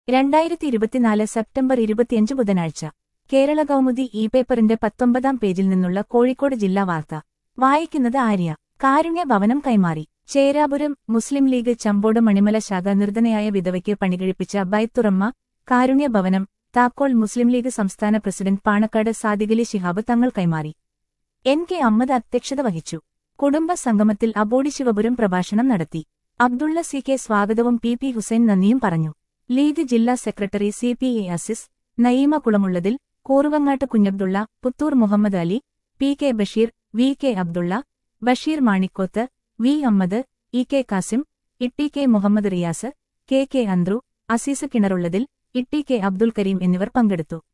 രണ്ടായിരത്തി ഇരുപത്തിനാല് സെപ്റ്റംബർ ഇരുപത്തിയഞ്ച് ബുധനാഴ്ച കേരള കൗമുദി ഇ പേപ്പറിന്റെ പത്തൊമ്പതാം പേജിൽ നിന്നുള്ള കോഴിക്കോട് ജില്ലാ വാർത്ത വായിക്കുന്നത് ആര്യ കാരുണ്യ ഭവനം കൈമാറി ചേരാപുരം മുസ്ലിം ലീഗ് ചമ്പോട് മണിമല ശാഖ നിർധനയായ വിധവയ്ക്ക് പണികഴിപ്പിച്ച ബൈത്തുറമ്മ കാരുണ്യ ഭവനം താക്കോൽ മുസ്ലിം ലീഗ് സംസ്ഥാന പ്രസിഡന്റ് പാണക്കാട് സാദിഖലി ശിഹാബ് തങ്ങൾ കൈമാറി എൻ കെ അഹമ്മദ് അധ്യക്ഷത വഹിച്ചു കുടുംബ സംഗമത്തിൽ അബോഡി ശിവപുരം പ്രഭാഷണം നടത്തി അബ്ദുള്ള സി കെ സ്വാഗതവും പി പി ഹുസൈൻ നന്ദിയും പറഞ്ഞു ലീഗ് ജില്ലാ secretary C P A Aziz Naeema Kulamullathil Kooruvangatt Kunhabdulla Puthur Muhammad Ali P K Basheer V K Abdulla Basheer Manikoth V Ammad E K Kasim Itti K Muhammad Riyas K K Anthru Aziz Kinarullathil Itti K Abdul Kareem എന്നിവർ പങ്കെടുത്തു